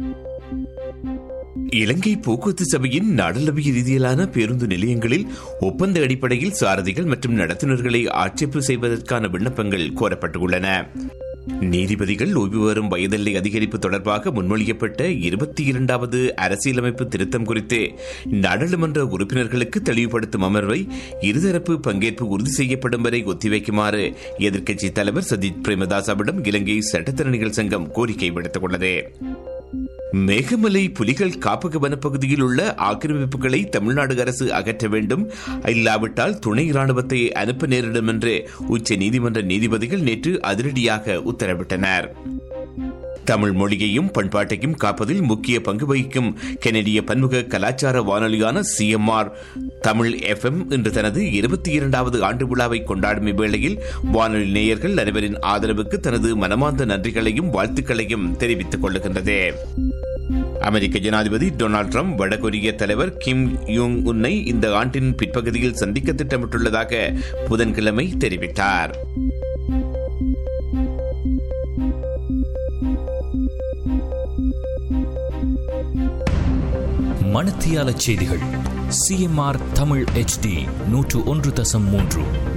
இலங்கை போக்குவரத்து சபையின் நாடளவிய ரீதியிலான பேருந்து நிலையங்களில் ஒப்பந்த அடிப்படையில் சாரதிகள் மற்றும் நடத்துனர்களை ஆட்சேர்ப்பு செய்வதற்கான விண்ணப்பங்கள் கோரப்பட்டுள்ளன நீதிபதிகள் ஓய்வு பெறும் வயதெல்லை அதிகரிப்பு தொடர்பாக முன்மொழியப்பட்ட இருபத்தி இரண்டாவது அரசியலமைப்பு திருத்தம் குறித்து நாடாளுமன்ற உறுப்பினர்களுக்கு தெளிவுபடுத்தும் அமர்வை இருதரப்பு பங்கேற்பு உறுதி செய்யப்படும் வரை ஒத்திவைக்குமாறு எதிர்க்கட்சித் தலைவர் சஜித் பிரேமதாசாவிடம் இலங்கை சட்டத்தரணிகள் சங்கம் கோரிக்கை விடுத்துள்ளது மேகமலை புலிகள் காப்பக வனப்பகுதியில் உள்ள ஆக்கிரமிப்புகளை தமிழ்நாடு அரசு அகற்ற வேண்டும் இல்லாவிட்டால் துணை ராணுவத்தை அனுப்ப நேரிடும் என்று உச்ச நீதிமன்ற நீதிபதிகள் நேற்று அதிரடியாக உத்தரவிட்டனர் தமிழ் மொழியையும் பண்பாட்டையும் காப்பதில் முக்கிய பங்கு வகிக்கும் கெனடிய பன்முக கலாச்சார வானொலியான சிஎம்ஆர் தமிழ் எஃப்எம் இன்று தனது இருபத்தி இரண்டாவது ஆண்டு விழாவை கொண்டாடும் இவ்வேளையில் வானொலி நேயர்கள் அனைவரின் ஆதரவுக்கு தனது மனமார்ந்த நன்றிகளையும் வாழ்த்துக்களையும் தெரிவித்துக் கொள்ளுகின்றது அமெரிக்க ஜனாதிபதி டொனால்டு ட்ரம்ப் வடகொரிய தலைவர் கிம் யூங் உன்னை இந்த ஆண்டின் பிற்பகுதியில் சந்திக்க திட்டமிட்டுள்ளதாக புதன்கிழமை தெரிவித்தார் மணத்தியால செய்திகள் சிஎம்ஆர் தமிழ் HD நூற்று ஒன்று தசம் மூன்று